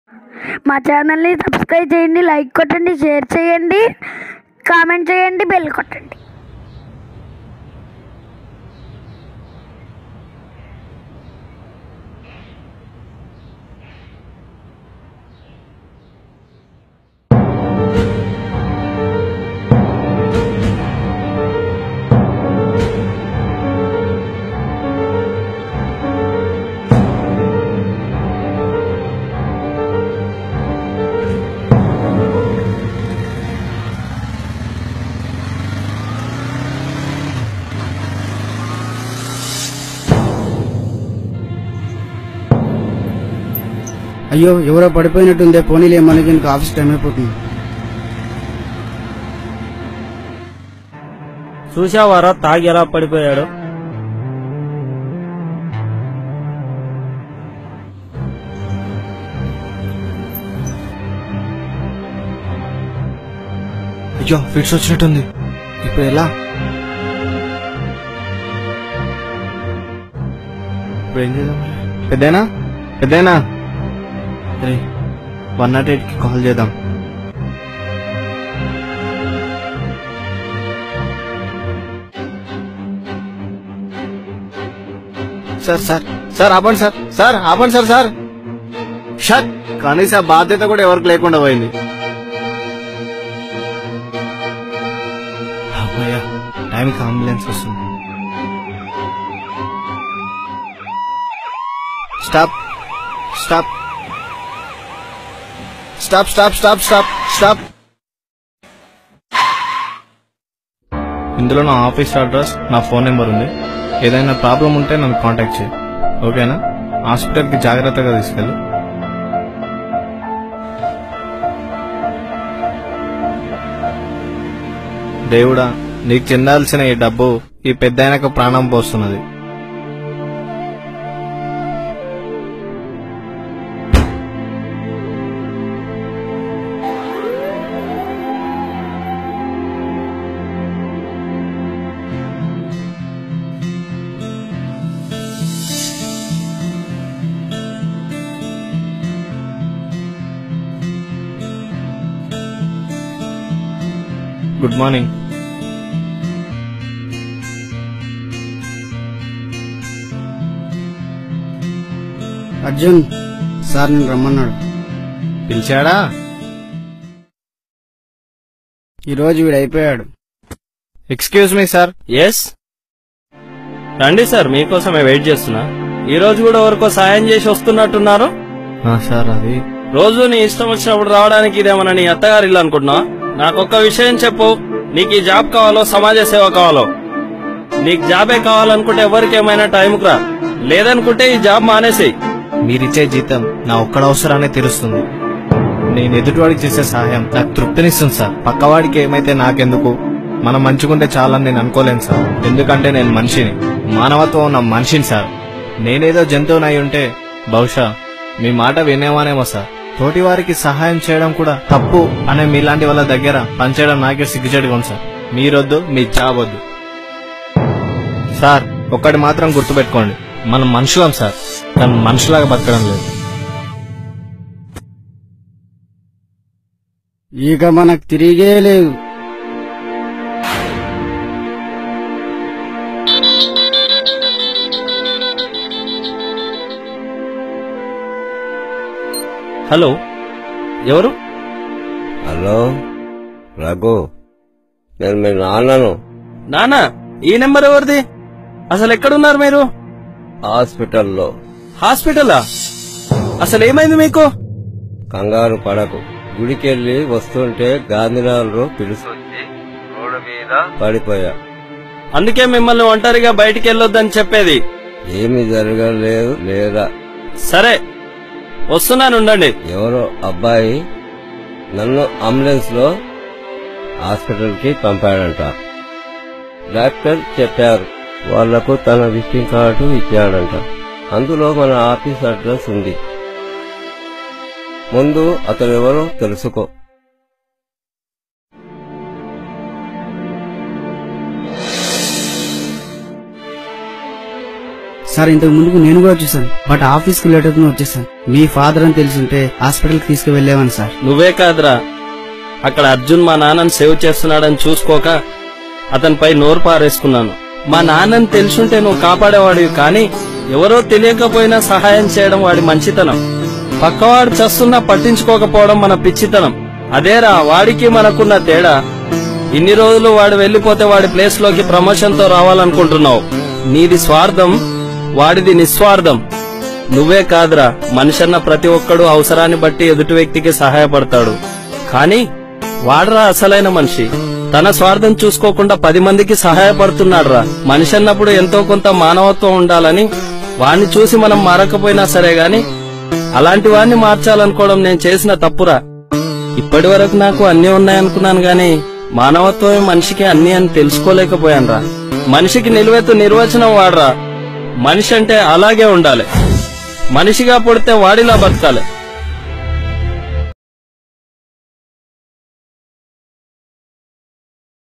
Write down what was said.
మా ఛానల్ని సబ్స్క్రైబ్ చేయండి లైక్ కొట్టండి షేర్ చేయండి కామెంట్ చేయండి బెల్ కొట్టండి అయ్యో ఎవరో పడిపోయినట్టుందే పోనీలే మనకి ఇంకా ఆఫీస్ టైం అయిపోతుంది చూసావారా తాగి ఎలా పడిపోయాడు అయ్యో ఫిట్స్ వచ్చినట్టుంది ఇప్పుడు ఎలా ఇప్పుడు ఏం చేద్దాం పెద్దనా పెద్దనా రే వన్ నాట్ ఎయిట్ కి కాల్ చేద్దాం సార్ సార్ సార్ ఆపండి సార్ సార్ ఆపండి సార్ సార్ షట్ కనీస బాధ్యత కూడా ఎవరికి లేకుండా పోయింది అమ్మయ్యా టైంకి అంబులెన్స్ వస్తుంది stop stop stop stop stop stop stop ఇందులో నా ఆఫీస్ అడ్రస్ నా ఫోన్ నెంబర్ ఉంది ఏదైనా ప్రాబ్లం ఉంటే నన్ను కాంటాక్ట్ చేయి ఓకేనా హాస్పిటల్కి జాగ్రత్తగా తీసుకెళ్ళు దేవుడా నీకు చెందాల్సిన ఈ డబ్బు ఈ పెద్దాయనకు ప్రాణం పోస్తున్నది గుడ్ మార్నింగ్ అర్జున్ సార్ నేను రమ్మన్నాడు పిలిచాడా ఈ రోజు వీడు అయిపోయాడు ఎక్స్క్యూజ్ మీ సార్ ఎస్ రండి సార్ మీకోసమే వెయిట్ చేస్తున్నా ఈ రోజు కూడా ఎవరికో సాయం చేసి వస్తున్నట్టున్నారు సార్ అది రోజు నీ ఇష్టం వచ్చినప్పుడు రావడానికి ఇదేమన్నా నీ అత్తగారి ఇల్లు అనుకుంటున్నా నాకొక్క విషయం చెప్పు నీకు ఈ జాబ్ కావాలో సమాజ సేవ కావాలో నీకు జాబే కావాలనుకుంటే ఎవరికి ఏమైనా టైంకు రా లేదనుకుంటే ఈ జాబ్ మానేసేయి మీరిచ్చే జీతం నా ఒక్కడ అవసరాన్ని తీరుస్తుంది నేను ఎదుటివాడికి చేసే సహాయం నాకు తృప్తినిస్తుంది సార్ పక్కవాడికి ఏమైతే నాకెందుకు మనం మంచిగుంటే చాలని నేను అనుకోలేను సార్ ఎందుకంటే నేను మనిషిని మానవత్వం ఉన్న మనిషిని సార్ నేనేదో జంతువునై ఉంటే బహుశా మీ మాట వినేవానేమో సార్ తోటి వారికి సహాయం చేయడం కూడా తప్పు అనే మీలాంటి వాళ్ళ దగ్గర పనిచేయడం నాకే సిగ్గుచేటుగా ఉంది సార్ మీరొద్దు మీ జాబ్ వద్దు సార్ ఒక్కటి మాత్రం గుర్తుపెట్టుకోండి మనం మనుషులం సార్ కానీ మనుషులాగా బతకడం లేదు ఇక మనకు తిరిగే లేదు హలో ఎవరు హలో రఘు నేను మీ నాన్నను నానా ఈ నెంబర్ ఎవరిది అసలు ఎక్కడున్నారు మీరు హాస్పిటల్లో హాస్పిటలా అసలు ఏమైంది మీకు కంగారు పడకు గుడికెళ్ళి వస్తుంటే గాంధీనగర్లో పిలుస్తుంది రోడ్డు మీద పడిపోయా అందుకే మిమ్మల్ని ఒంటరిగా బయటికి వెళ్ళొద్దని చెప్పేది ఏమీ జరగలేదు లేదా సరే వస్తున్నాను ఉండండి ఎవరో అబ్బాయి నన్ను అంబులెన్స్ లో హాస్పిటల్ కి పంపాడంట డాక్టర్ చెప్పారు వాళ్లకు తన విజిటింగ్ కార్డు ఇచ్చాడంట అందులో మన ఆఫీస్ అడ్రస్ ఉంది ముందు అతను ఎవరో తెలుసుకో సార్ ఇంతకు ముందుకు నేను కూడా చూసాను బట్ ఆఫీస్ కి లేట్ అవుతుంది వచ్చేసాను మీ ఫాదర్ అని తెలిసింటే హాస్పిటల్ కి తీసుకువెళ్ళేవాను సార్ నువ్వే కాదురా అక్కడ అర్జున్ మా నాన్నని సేవ్ చేస్తున్నాడని చూసుకోక అతనిపై నోరు పారేసుకున్నాను మా నాన్నని తెలుసుంటే నువ్వు కాపాడేవాడివి కానీ ఎవరో తెలియకపోయినా సహాయం చేయడం వాడి మంచితనం పక్కవాడు చస్తున్నా పట్టించుకోకపోవడం మన పిచ్చితనం అదేరా వాడికి మనకున్న తేడా ఇన్ని రోజులు వాడు వెళ్లిపోతే వాడి ప్లేస్ లోకి ప్రమోషన్ తో రావాలనుకుంటున్నావు నీది స్వార్థం వాడిది నిస్వార్థం నువ్వే కాదురా మనిషన్న ప్రతి ఒక్కడు అవసరాన్ని బట్టి ఎదుటి వ్యక్తికి సహాయపడతాడు కానీ వాడరా అసలైన మనిషి తన స్వార్థం చూసుకోకుండా పది మందికి సహాయపడుతున్నాడురా మనిషి అన్నప్పుడు ఎంతో కొంత మానవత్వం ఉండాలని వాణ్ణి చూసి మనం మారకపోయినా సరే గాని అలాంటి వాణ్ణి మార్చాలనుకోవడం నేను చేసిన తప్పురా ఇప్పటి వరకు నాకు అన్ని ఉన్నాయనుకున్నాను గాని మానవత్వమే మనిషికి అన్ని అని తెలుసుకోలేకపోయానురా మనిషికి నిలువెత్తు నిర్వచనం వాడరా మనిషి అంటే అలాగే ఉండాలి మనిషిగా పుడితే వాడిలా బతకాలి